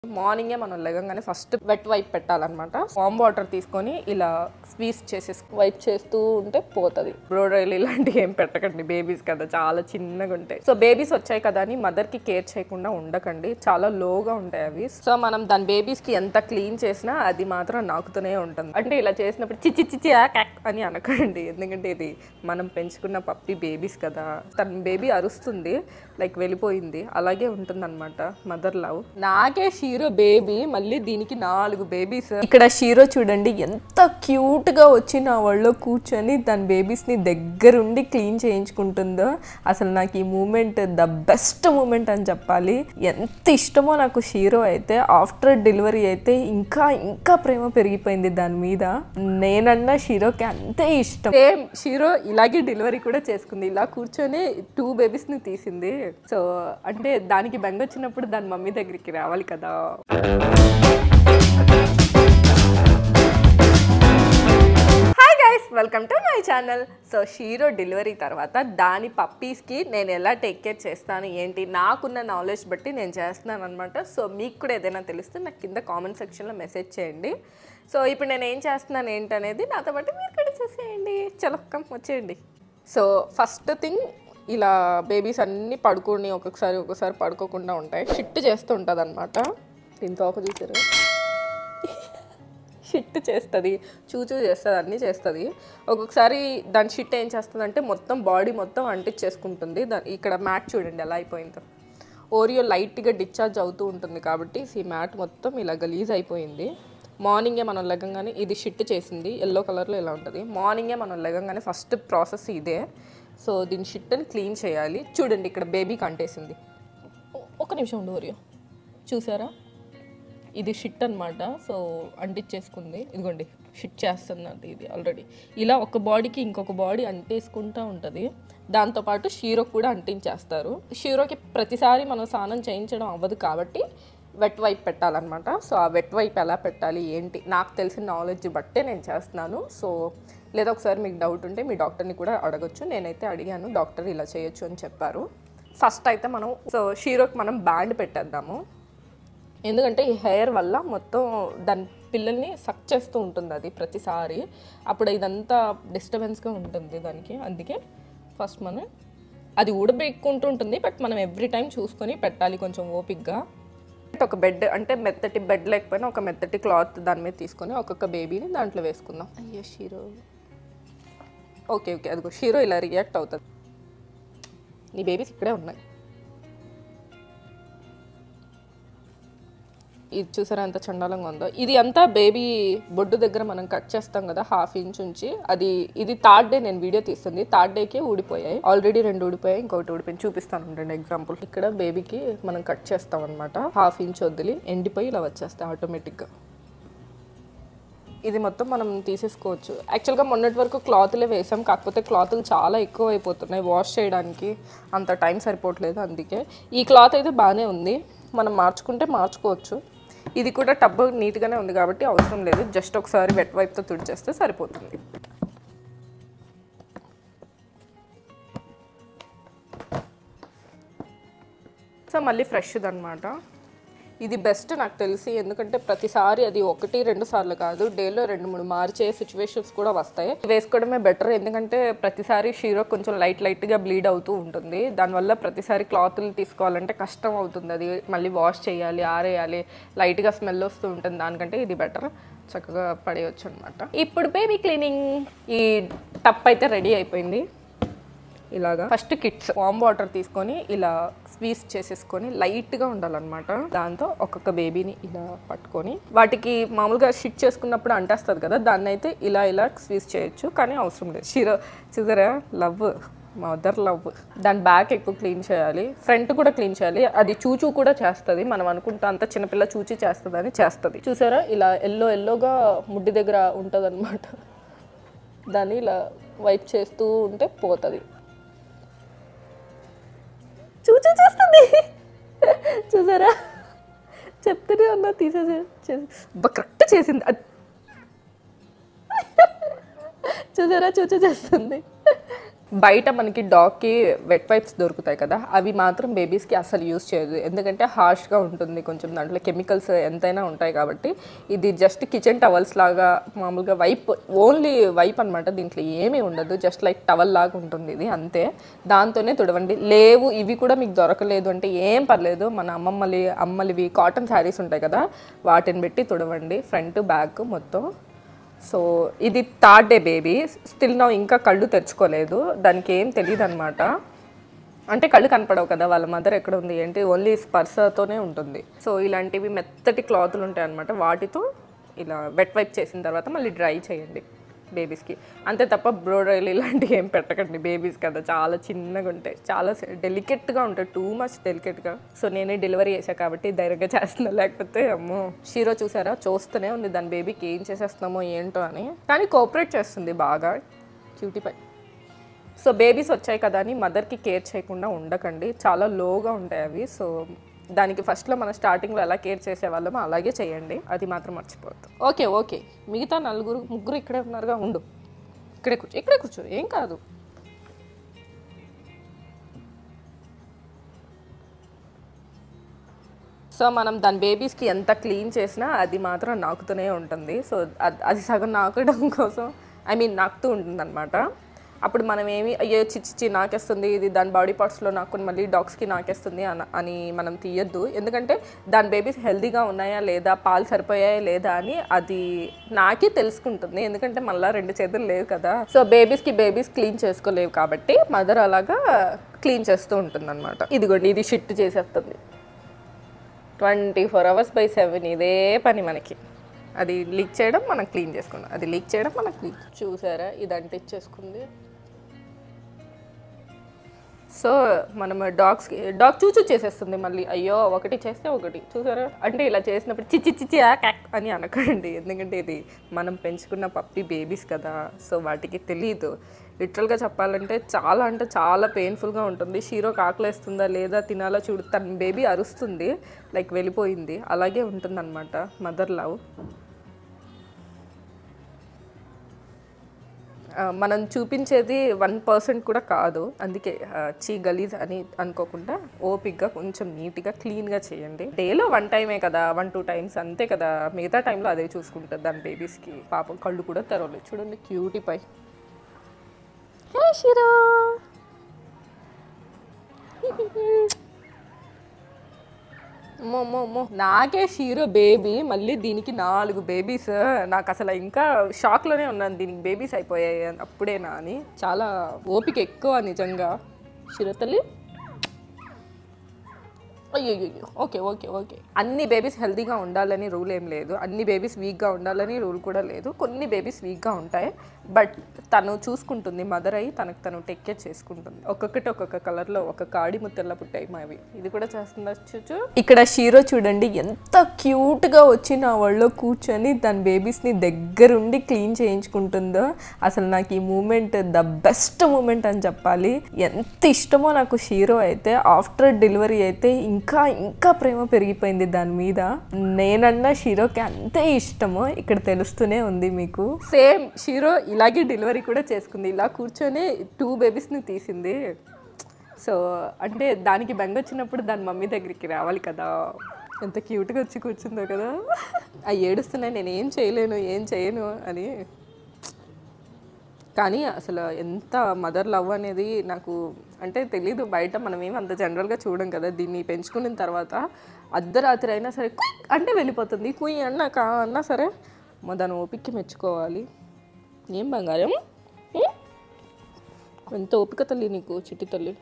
మార్నింగే మనం లెగంగానే ఫస్ట్ వెట్ వైప్ పెట్టాలన్నమాట వామ్ వాటర్ తీసుకొని ఇలా స్వీస్ చేసేసి వైప్ చేస్తూ ఉంటే పోతుంది బ్రోడైల్ ఇలాంటివి ఏం పెట్టకండి బేబీస్ కదా చాలా చిన్నగా ఉంటాయి సో బేబీస్ వచ్చాయి కదా అని మదర్ కి కేర్ చేయకుండా ఉండకండి చాలా లోగా ఉంటాయి అవి సో మనం దాని బేబీస్ కి ఎంత క్లీన్ చేసినా అది మాత్రం నాకుతూనే ఉంటుంది అంటే ఇలా చేసినప్పుడు చిచ్చి చిచ్చి ఆ క్యాక్ అని అనకండి ఎందుకంటే ఇది మనం పెంచుకున్న పప్పి బేబీస్ కదా తన బేబీ అరుస్తుంది లైక్ వెళ్ళిపోయింది అలాగే ఉంటుంది అనమాట మదర్ లవ్ నాకే షీరో బేబీ మళ్ళీ దీనికి నాలుగు బేబీస్ ఇక్కడ షీరో చూడండి ఎంత క్యూట్ గా వచ్చి నా ఒళ్ళో కూర్చొని తన బేబీస్ ని దగ్గరుండి క్లీన్ చేయించుకుంటుందో అసలు నాకు ఈ మూమెంట్ ద బెస్ట్ మూమెంట్ అని చెప్పాలి ఎంత ఇష్టమో నాకు షీరో అయితే ఆఫ్టర్ డెలివరీ అయితే ఇంకా ఇంకా ప్రేమ పెరిగిపోయింది దాని మీద నేనన్నా షీరోకి అంతే ఇష్టం సేమ్ షీరో ఇలాగే డెలివరీ కూడా చేసుకుంది ఇలా కూర్చొని టూ బేబీస్ ని తీసింది సో అంటే దానికి బెంగ వచ్చినప్పుడు దాని మమ్మీ దగ్గరికి రావాలి కదా hi guys welcome to my channel so Shero delivery తర్వాత దాని పప్పీస్కి నేను ఎలా టేక్ కేర్ చేస్తాను ఏంటి నాకున్న నాలెడ్జ్ బట్టి నేను చేస్తున్నాను అనమాట సో మీకు కూడా ఏదైనా తెలిస్తే నాకు కింద కామెంట్ సెక్షన్లో మెసేజ్ చేయండి సో ఇప్పుడు నేను ఏం చేస్తున్నాను ఏంటనేది నాతో బట్టి మీరు కూడా చేసేయండి చలో కమ్ వచ్చేయండి సో ఫస్ట్ థింగ్ ఇలా బేబీస్ అన్నీ పడుకొని ఒక్కొక్కసారి ఒక్కొక్కసారి పడుకోకుండా ఉంటాయి షిట్ చేస్తూ ఉంటుంది అనమాట దీంతో ఒక చూసారు షిట్ చేస్తుంది చూచూ చేస్తుంది అన్నీ చేస్తుంది ఒక్కొక్కసారి దాని షిట్ ఏం చేస్తుంది అంటే మొత్తం బాడీ మొత్తం అంటించేసుకుంటుంది దాని ఇక్కడ మ్యాట్ చూడండి ఎలా అయిపోయిందో ఓరియో లైట్గా డిశ్చార్జ్ అవుతూ ఉంటుంది కాబట్టి ఈ మ్యాట్ మొత్తం ఇలా గలీజ్ అయిపోయింది మార్నింగే మనం లెగంగానే ఇది షిట్ చేసింది ఎల్లో కలర్లో ఇలా ఉంటుంది మార్నింగే మనం లెగంగానే ఫస్ట్ ప్రాసెస్ ఇదే సో దీని షిట్ని క్లీన్ చేయాలి చూడండి ఇక్కడ బేబీకి అంటేసింది ఒక నిమిషం ఉండు ఓరియో చూసారా ఇది షిట్ అనమాట సో అంటించేసుకుంది ఇదిగోండి షిట్ చేస్తున్నది ఇది ఆల్రెడీ ఇలా ఒక బాడీకి ఇంకొక బాడీ అంటేసుకుంటూ ఉంటుంది దాంతోపాటు షీరో కూడా అంటించేస్తారు షీరోకి ప్రతిసారి మనం స్నానం చేయించడం అవ్వదు కాబట్టి వెట్ వైప్ పెట్టాలన్నమాట సో ఆ వెట్ వైప్ ఎలా పెట్టాలి ఏంటి నాకు తెలిసిన నాలెడ్జ్ బట్టే నేను చేస్తున్నాను సో లేదా ఒకసారి మీకు డౌట్ ఉంటే మీ డాక్టర్ని కూడా అడగొచ్చు నేనైతే అడిగాను డాక్టర్ ఇలా చేయొచ్చు అని చెప్పారు ఫస్ట్ అయితే మనం సో షీరోకి మనం బ్యాండ్ పెట్టేద్దాము ఎందుకంటే ఈ హెయిర్ వల్ల మొత్తం దాని పిల్లల్ని సక్ చేస్తూ ఉంటుంది అది ప్రతిసారి అప్పుడు ఇదంతా డిస్టర్బెన్స్గా ఉంటుంది దానికి అందుకే ఫస్ట్ మనం అది ఊడబెక్కుంటూ ఉంటుంది బట్ మనం ఎవ్రీ టైం చూసుకొని పెట్టాలి కొంచెం ఓపిక్గా ఒక బెడ్ అంటే మెత్తటి బెడ్ లేకపోయినా ఒక మెత్తటి క్లాత్ దాని మీద తీసుకొని ఒక్కొక్క బేబీని దాంట్లో వేసుకుందాం అయ్యో షీరో ఓకే ఓకే అదిగో షీరో ఇలా రియాక్ట్ అవుతుంది నీ బేబీస్ ఇక్కడే ఉన్నాయి ఇది చూసారా ఎంత చండాలంగా ఉందో ఇది అంతా బేబీ బొడ్డు దగ్గర మనం కట్ చేస్తాం కదా హాఫ్ ఇంచ్ ఉంచి అది ఇది థర్డ్ డే నేను వీడియో తీస్తుంది థర్డ్ డేకే ఊడిపోయాయి ఆల్రెడీ రెండు ఊడిపోయాయి ఇంకొకటి ఊడిపోయింది చూపిస్తాను రెండు ఎగ్జాంపుల్ ఇక్కడ బేబీకి మనం కట్ చేస్తాం అనమాట హాఫ్ ఇంచ్ వదిలి ఎండిపోయి ఇలా వచ్చేస్తాయి ఆటోమేటిక్గా ఇది మొత్తం మనం తీసేసుకోవచ్చు యాక్చువల్గా మొన్నటి వరకు క్లాత్లే వేసాం కాకపోతే క్లాతులు చాలా ఎక్కువ అయిపోతున్నాయి వాష్ చేయడానికి అంత టైం సరిపోవట్లేదు అందుకే ఈ క్లాత్ అయితే బాగానే ఉంది మనం మార్చుకుంటే మార్చుకోవచ్చు ఇది కూడా టబ్ నీట్గానే ఉంది కాబట్టి అవసరం లేదు జస్ట్ ఒకసారి వెట్ వైప్తో తుడిచేస్తే సరిపోతుంది సో మళ్ళీ ఫ్రెష్ది అనమాట ఇది బెస్ట్ నాకు తెలిసి ఎందుకంటే ప్రతిసారి అది ఒకటి రెండు సార్లు కాదు డేలో రెండు మూడు మార్చే సిచ్యువేషన్స్ కూడా వస్తాయి వేసుకోవడమే బెటర్ ఎందుకంటే ప్రతిసారి షీరో కొంచెం లైట్ లైట్గా బ్లీడ్ అవుతూ ఉంటుంది దానివల్ల ప్రతిసారి క్లాతులు తీసుకోవాలంటే కష్టం అవుతుంది అది మళ్ళీ వాష్ చేయాలి ఆరేయాలి లైట్గా స్మెల్ వస్తూ ఉంటుంది దానికంటే ఇది బెటర్ చక్కగా పడేయచ్చు అనమాట ఇప్పుడు బేబీ క్లీనింగ్ ఈ టప్ అయితే రెడీ అయిపోయింది ఇలాగా ఫస్ట్ కిట్స్ వామ్ వాటర్ తీసుకొని ఇలా స్వీస్ చేసేసుకొని లైట్గా ఉండాలన్నమాట దాంతో ఒక్కొక్క బేబీని ఇలా పట్టుకొని వాటికి మామూలుగా షిట్ చేసుకున్నప్పుడు అంటేస్తుంది కదా దాన్ని అయితే ఇలా ఇలా స్వీస్ చేయొచ్చు కానీ అవసరం లేదు షీరో చూసారా లవ్ మదర్ లవ్ దాని బ్యాక్ ఎక్కువ క్లీన్ చేయాలి ఫ్రంట్ కూడా క్లీన్ చేయాలి అది చూచూ కూడా చేస్తుంది మనం అనుకుంటా అంత చిన్నపిల్ల చూచి చేస్తుంది అని చేస్తుంది చూసారా ఇలా ఎల్లో ఎల్లోగా ముడ్డి దగ్గర ఉంటుంది దాన్ని ఇలా వైప్ చేస్తూ ఉంటే పోతుంది చూచూ చేస్తుంది చూసారా చెప్తూనే ఉన్నా తీసేసి కరెక్ట్ చేసింది అది చూసారా చూచూ చేస్తుంది బయట మనకి డాగ్కి వెట్ వైప్స్ దొరుకుతాయి కదా అవి మాత్రం బేబీస్కి అసలు యూస్ చేయదు ఎందుకంటే హార్ష్గా ఉంటుంది కొంచెం దాంట్లో కెమికల్స్ ఎంతైనా ఉంటాయి కాబట్టి ఇది జస్ట్ కిచెన్ టవల్స్ లాగా మామూలుగా వైప్ ఓన్లీ వైప్ అనమాట దీంట్లో ఏమీ ఉండదు జస్ట్ లైక్ టవల్ లాగా ఉంటుంది ఇది అంతే దాంతోనే తుడవండి లేవు ఇవి కూడా మీకు దొరకలేదు అంటే ఏం పర్లేదు మన అమ్మమ్మలి అమ్మలివి కాటన్ శారీస్ ఉంటాయి కదా వాటిని పెట్టి తుడవండి ఫ్రంట్ బ్యాక్ మొత్తం సో ఇది థర్డ్ డే బేబీ స్టిల్ నా ఇంకా కళ్ళు తెరుచుకోలేదు దానికి ఏం తెలియదు అనమాట అంటే కళ్ళు కనపడవు కదా వాళ్ళ మదర్ ఎక్కడ ఉంది ఏంటి ఓన్లీ స్పర్శతోనే ఉంటుంది సో ఇలాంటివి మెత్తటి క్లాతులు ఉంటాయి అనమాట వాటితో ఇలా వెట్ వైప్ చేసిన తర్వాత మళ్ళీ డ్రై చేయండి బేబీస్కి అంతే తప్ప బ్రోడైల్ ఇలాంటివి ఏం పెట్టకండి బేబీస్ కదా చాలా చిన్నగా ఉంటాయి చాలా డెలికెట్గా ఉంటాయి టూ మచ్ డెలికెట్గా సో నేనే డెలివరీ చేశా కాబట్టి ధైర్యంగా చేస్తున్నా లేకపోతే అమ్మో షీరో చూసారా చూస్తూనే ఉంది దాని బేబీకి ఏం చేసేస్తున్నామో ఏంటో అని కానీ కోఆపరేట్ చేస్తుంది బాగా క్యూటీపై సో బేబీస్ వచ్చాయి కదా అని మదర్కి కేర్ చేయకుండా ఉండకండి చాలా లోగా ఉంటాయి అవి సో దానికి ఫస్ట్లో మన స్టార్టింగ్లో ఎలా కేర్ చేసేవాళ్ళమో అలాగే చేయండి అది మాత్రం మర్చిపోవద్దు ఓకే ఓకే మిగతా నలుగురు ముగ్గురు ఇక్కడే ఉన్నారుగా ఉండు ఇక్కడే కూర్చో ఇక్కడే కూర్చో ఏం కాదు సో మనం దాని బేబీస్కి ఎంత క్లీన్ చేసినా అది మాత్రం నాకుతూనే ఉంటుంది సో అద్- అది సగం నాకడం కోసం ఐ మీన్ నాకుతూ ఉంటుంది అనమాట అప్పుడు మనం ఏమి అయ్యో చిచ్చిచ్చి నాకేస్తుంది ఇది దాని బాడీ పార్ట్స్లో నాకుని మళ్ళీ డాగ్స్కి నాకేస్తుంది అని అని మనం తీయద్దు ఎందుకంటే దాని బేబీస్ హెల్తీగా ఉన్నాయా లేదా పాలు సరిపోయాయా లేదా అని అది నాకే తెలుసుకుంటుంది ఎందుకంటే మళ్ళీ రెండు చేతులు లేవు కదా సో బేబీస్కి బేబీస్ క్లీన్ చేసుకోలేవు కాబట్టి మదర్ అలాగా క్లీన్ చేస్తూ ఉంటుంది అనమాట ఇదిగోండి ఇది షిట్ చేసేస్తుంది twenty four hours by seven ఇదే పని మనకి అది లీక్ చేయడం మనం క్లీన్ చేసుకున్నాం అది లీక్ చేయడం మనం క్లీన్ చూసారా ఇది అంటించేసుకుంది సో మనం డాగ్స్కి డాగ్ చూచూ చేసేస్తుంది మళ్ళీ అయ్యో ఒకటి చేస్తే ఒకటి చూసారా అంటే ఇలా చేసినప్పుడు చిచ్చి చిచ్చి ఆ క్యాక్ అని అనకండి ఎందుకంటే ఇది మనం పెంచుకున్న పప్పి బేబీస్ కదా సో వాటికి తెలియదు లిటరల్గా చెప్పాలంటే చాలా అంటే చాలా పెయిన్ఫుల్గా ఉంటుంది షీరో కాకలేస్తుందా లేదా తినాలో చూడు తన బేబీ అరుస్తుంది లైక్ వెళ్ళిపోయింది అలాగే ఉంటుందన్నమాట మదర్ లవ్ ఆ, మనం చూపించేది వన్ పర్సెంట్ కూడా కాదు అందుకే ఆ, చీ గలీజ్ అని అనుకోకుండా ఓపిక్గా కొంచెం నీట్గా క్లీన్గా చేయండి డేలో వన్ టైమే కదా వన్ టూ టైమ్స్ అంతే కదా మిగతా టైంలో అదే చూసుకుంటుంది దాని బేబీస్కి పాపం కళ్ళు కూడా తెరవలేదు చూడండి క్యూటీ పై హే షిరో అమ్మో అమ్మో అమ్మో నాకే షీరో బేబీ మళ్ళీ దీనికి నాలుగు బేబీస్ నాకు అసలు ఇంకా షాక్లోనే ఉన్నాను దీనికి బేబీస్ అయిపోయాయి అని అప్పుడేనా అని చాలా ఓపిక ఎక్కువ నిజంగా షీరో తల్లి అయ్యో ఓకే ఓకే ఓకే అన్ని బేబీస్ హెల్తీగా ఉండాలని రూల్ ఏం లేదు అన్ని బేబీస్ వీక్గా ఉండాలని రూల్ కూడా లేదు కొన్ని బేబీస్ వీక్గా ఉంటాయి బట్ తను చూసుకుంటుంది మదర్ అయ్యి తనకు తను టేక్ కేర్ చేసుకుంటుంది ఒక్కొక్కటి ఒక్కొక్క కలర్లో ఒక కాడి ముత్తెల్ల పుట్టాయి మావి ఇది కూడా చేస్తుందా చూచు ఇక్కడ షీరో చూడండి ఎంత క్యూట్గా వచ్చి నా ఒళ్ళో కూర్చొని తన బేబీస్ని దగ్గరుండి క్లీన్ చేయించుకుంటుందో అసలు నాకు ఈ మూమెంట్ ద బెస్ట్ మూమెంట్ అని చెప్పాలి ఎంత ఇష్టమో నాకు షీరో అయితే ఆఫ్టర్ డెలివరీ అయితే ఇంకా ఇంకా ప్రేమ పెరిగిపోయింది దాని మీద నేనన్నా షీరోకి అంతే ఇష్టమో ఇక్కడ తెలుస్తూనే ఉంది మీకు సేమ్ షీరో ఇలాగే డెలివరీ కూడా చేసుకుంది ఇలా కూర్చొని టూ బేబీస్ని తీసింది సో అంటే దానికి బెంగ వచ్చినప్పుడు దాని మమ్మీ దగ్గరికి రావాలి కదా ఎంత క్యూట్గా వచ్చి కూర్చుందో కదా అవి ఏడుస్తున్నాయి నేను ఏం చేయలేను ఏం చేయను అని కానీ అసలు ఎంత మదర్ లవ్ అనేది నాకు అంటే తెలీదు బయట మనం ఏం అంత జనరల్గా చూడం కదా దీన్ని పెంచుకున్న తర్వాత అర్ధరాత్రి అయినా సరే కుయ్ అంటే వెళ్ళిపోతుంది కుయ్ అన్నా కా అన్నా సరే మా దాని ఓపిక్కి మెచ్చుకోవాలి ఏం బంగారం ఏ? ఎంత ఓపిక తల్లి నీకు చిట్టి తల్లి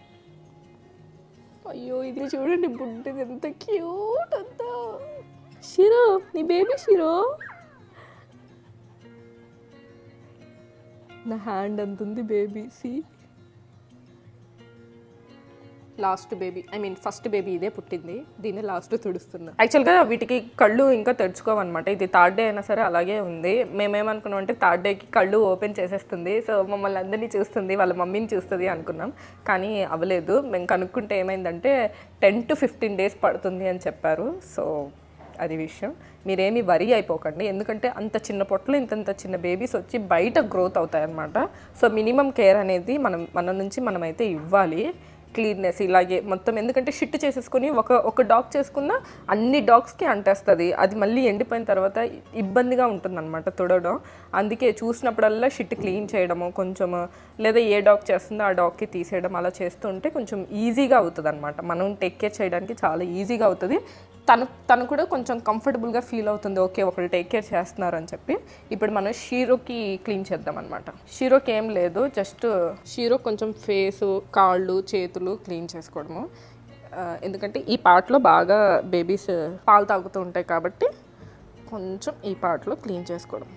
అయ్యో ఇది చూడండి బుడ్డిది ఎంత క్యూట్ అంతా షిరో నీ బేబీ షిరో నా హ్యాండ్ అంత ఉంది బేబీ సి last baby I mean first baby ఇదే పుట్టింది దీన్ని లాస్ట్ తుడుస్తున్నా యాక్చువల్గా వీటికి కళ్ళు ఇంకా తెరుచుకోవన్నమాట ఇది థర్డ్ డే అయినా సరే అలాగే ఉంది మేమేమనుకున్నాం అంటే థర్డ్ డేకి కళ్ళు ఓపెన్ చేసేస్తుంది సో మమ్మల్ని అందరినీ చూస్తుంది వాళ్ళ మమ్మీని చూస్తుంది అనుకున్నాం కానీ అవ్వలేదు మేము కనుక్కుంటే ఏమైందంటే టెన్ టు ఫిఫ్టీన్ డేస్ పడుతుంది అని చెప్పారు సో అది విషయం మీరేమి వరి అయిపోకండి ఎందుకంటే అంత చిన్న పొట్టలు ఇంతంత చిన్న బేబీస్ వచ్చి బయట గ్రోత్ అవుతాయి అన్నమాట సో మినిమం కేర్ అనేది మనం మన నుంచి మనమైతే ఇవ్వాలి క్లీన్నెస్ ఇలాగే మొత్తం ఎందుకంటే షిట్ చేసేసుకొని ఒక ఒక డాగ్ చేసుకున్న అన్ని డాగ్స్కి అంటేస్తుంది అది మళ్ళీ ఎండిపోయిన తర్వాత ఇబ్బందిగా ఉంటుందన్నమాట తుడవడం అందుకే చూసినప్పుడల్లా షిట్ క్లీన్ చేయడము కొంచెం లేదా ఏ డాగ్ చేస్తుందో ఆ డాగ్కి తీసేయడం అలా చేస్తుంటే కొంచెం ఈజీగా అవుతుంది అనమాట మనం టేక్ కేర్ చేయడానికి చాలా ఈజీగా అవుతుంది తను తను కూడా కొంచెం కంఫర్టబుల్గా ఫీల్ అవుతుంది ఓకే ఒకళ్ళు టేక్ కేర్ చేస్తున్నారు అని చెప్పి ఇప్పుడు మనం షీరోకి క్లీన్ చేద్దాం అనమాట షీరోకి ఏం లేదు జస్ట్ షీరో కొంచెం ఫేసు కాళ్ళు చేతులు క్లీన్ చేసుకోవడము ఆ, ఎందుకంటే ఈ పార్ట్లో బాగా బేబీస్ పాలు తాగుతూ ఉంటాయి కాబట్టి కొంచెం ఈ పార్ట్లో క్లీన్ చేసుకోవడం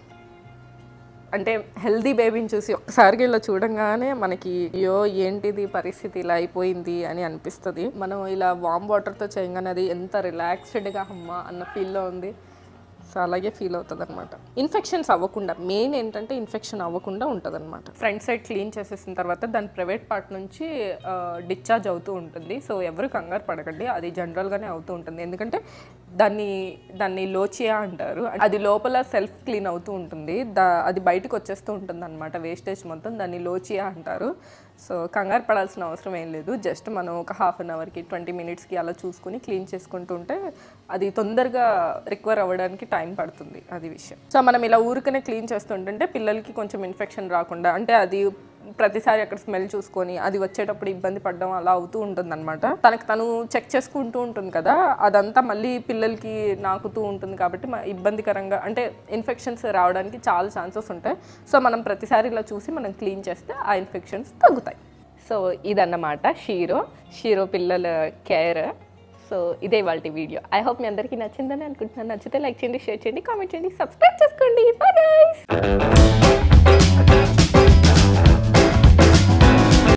అంటే హెల్దీ బేబీని చూసి ఒక్కసారిగా ఇలా చూడంగానే మనకి అయ్యో ఏంటిది పరిస్థితి ఇలా అయిపోయింది అని అనిపిస్తుంది మనం ఇలా వామ్ వాటర్తో చేయగానే అది ఎంత రిలాక్స్డ్గా అమ్మ అన్న ఫీల్లో ఉంది సో అలాగే ఫీల్ అవుతుంది అనమాట ఇన్ఫెక్షన్స్ అవ్వకుండా మెయిన్ ఏంటంటే ఇన్ఫెక్షన్ అవ్వకుండా ఉంటుంది అనమాట ఫ్రంట్ సైడ్ క్లీన్ చేసేసిన తర్వాత దాని ప్రైవేట్ పార్ట్ నుంచి డిశ్చార్జ్ అవుతూ ఉంటుంది సో ఎవరు కంగారు పడకండి అది జనరల్గానే అవుతూ ఉంటుంది ఎందుకంటే దాన్ని దాన్ని లోచియా అంటారు అది లోపల సెల్ఫ్ క్లీన్ అవుతూ ఉంటుంది దా అది బయటకు వచ్చేస్తూ ఉంటుంది అనమాట వేస్టేజ్ మొత్తం దాన్ని లోచియా అంటారు సో కంగారు పడాల్సిన అవసరం ఏం లేదు జస్ట్ మనం ఒక హాఫ్ అన్ అవర్కి ట్వంటీ మినిట్స్కి అలా చూసుకుని క్లీన్ చేసుకుంటూ ఉంటే అది తొందరగా రికవర్ అవ్వడానికి టైం పడుతుంది అది విషయం సో మనం ఇలా ఊరికనే క్లీన్ చేస్తుంటుంటే పిల్లలకి కొంచెం ఇన్ఫెక్షన్ రాకుండా అంటే అది ప్రతిసారి అక్కడ స్మెల్ చూసుకొని అది వచ్చేటప్పుడు ఇబ్బంది పడడం అలా అవుతూ ఉంటుంది అనమాట తనకు తను చెక్ చేసుకుంటూ ఉంటుంది కదా అదంతా మళ్ళీ పిల్లలకి నాకుతూ ఉంటుంది కాబట్టి మ- ఇబ్బందికరంగా అంటే ఇన్ఫెక్షన్స్ రావడానికి చాలా ఛాన్సెస్ ఉంటాయి సో మనం ప్రతిసారి ఇలా చూసి మనం క్లీన్ చేస్తే ఆ ఇన్ఫెక్షన్స్ తగ్గుతాయి సో ఇదన్నమాట షీరో షీరో పిల్లల కేర్ సో ఇదే వాళ్ళ వీడియో ఐ హోప్ మీ అందరికీ నచ్చిందని అనుకుంటున్నాను నచ్చితే లైక్ చేయండి షేర్ చేయండి కామెంట్ చేయండి సబ్స్క్రైబ్ చేసుకోండి బాయ్ గైస్